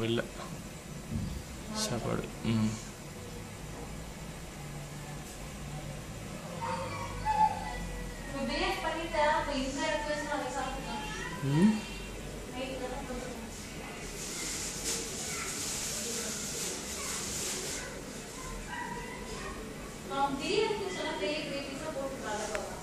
இல்லை சாப்பாடு ம் இப்போ பிரியாணி பண்ணிட்டா அப்போ இந்த இடத்துல வச்சு நாளைக்கு சாப்பிட்டுக்கலாம் ம் நைட்டு தானே கொஞ்சம் நான் பிரியாணிக்கு சொன்னா பெரிய பெரிய பீஸா போட்டுக்கலாம் பாப்பா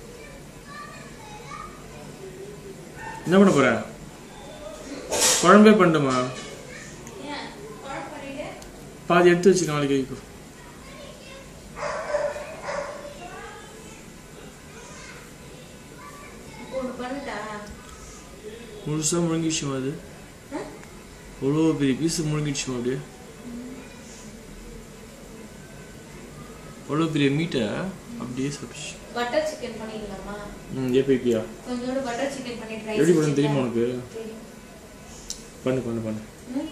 என்ன பண்ண போற குழம்பே பண்ணட்டுமா ஏன் குழம்பு பண்ணிட்டு பாதி எடுத்து வச்சு நாளைக்கு வைக்கோ ஒன்று பண்ணிட்டா முழுசாக முழுங்கிடுச்சுமா அது அவ்வளோ பெரிய பீஸ் முழுங்கிடுச்சுமா அப்படியே அவ்வளோ பெரிய மீட்டை அப்படியே சாப்பிடுச்சு பட்டர் சிக்கன் பண்ணிடலாமா ம் எப்போ இப்பயா கொஞ்சோண்டு பட்டர் சிக்கன் பண்ணி ட்ரை எப்படி பண்ணு தெரியுமா உனக்கு தெரியும் பண்ணு பண்ணு பண்ணு ம்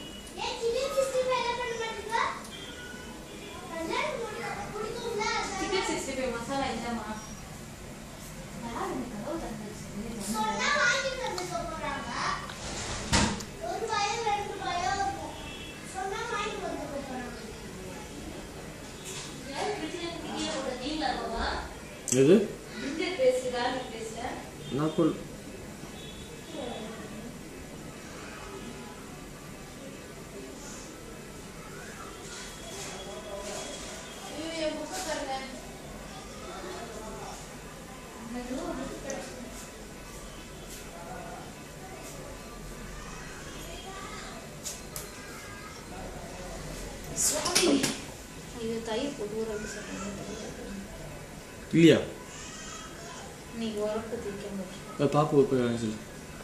சிக்கன் சிக்ஸ்டி ஃபைவ் மசாலா இல்லைம்மா யார் இந்த கதவு திறந்துச்சு? யார் fridge ல இருந்து கீழே போட்ட நீங்களா பாப்பா? எது ginger paste, garlic paste ஆ? நான் கொள் ஐயோ, என் book அ பாருங்க. ஐயோ, book கிடைச்சு. சுவாமி. ஐயோ, தயிர் போட்டு ஊற வச்சு சாப்பிடுங்க. இல்லையா இன்னைக்கு உரப்பு தீக்க முடியும் அது பாப்பு போய் வாங்கி சொல்லு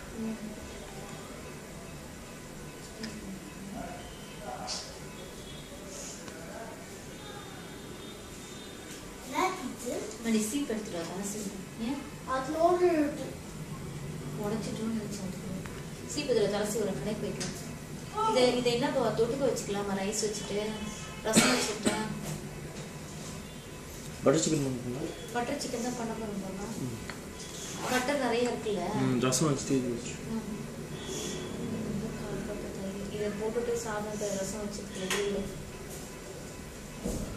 மணி சீப் எடுத்துட்டு வர சீப் ஏன் உடச்சிட்டோம்னு நினைச்சேன் சீப் இதில் தலசி ஒரு கடை போய்க்கலாம் இதை இதை என்ன பா தொட்டுக்க வச்சுக்கலாமா ரைஸ் வச்சுட்டு ரசம் வச்சுட்டேன் பட்டர் சிக்கன் பண்ணுங்களா பட்டர் சிக்கன் தான் பண்ண போகிறோம் பட்டர் நிறைய இருக்குல்ல ம் ரசம் வச்சுட்டு இது வச்சு ம். இதை போட்டுட்டு சாதம் ரசம் வச்சுட்டு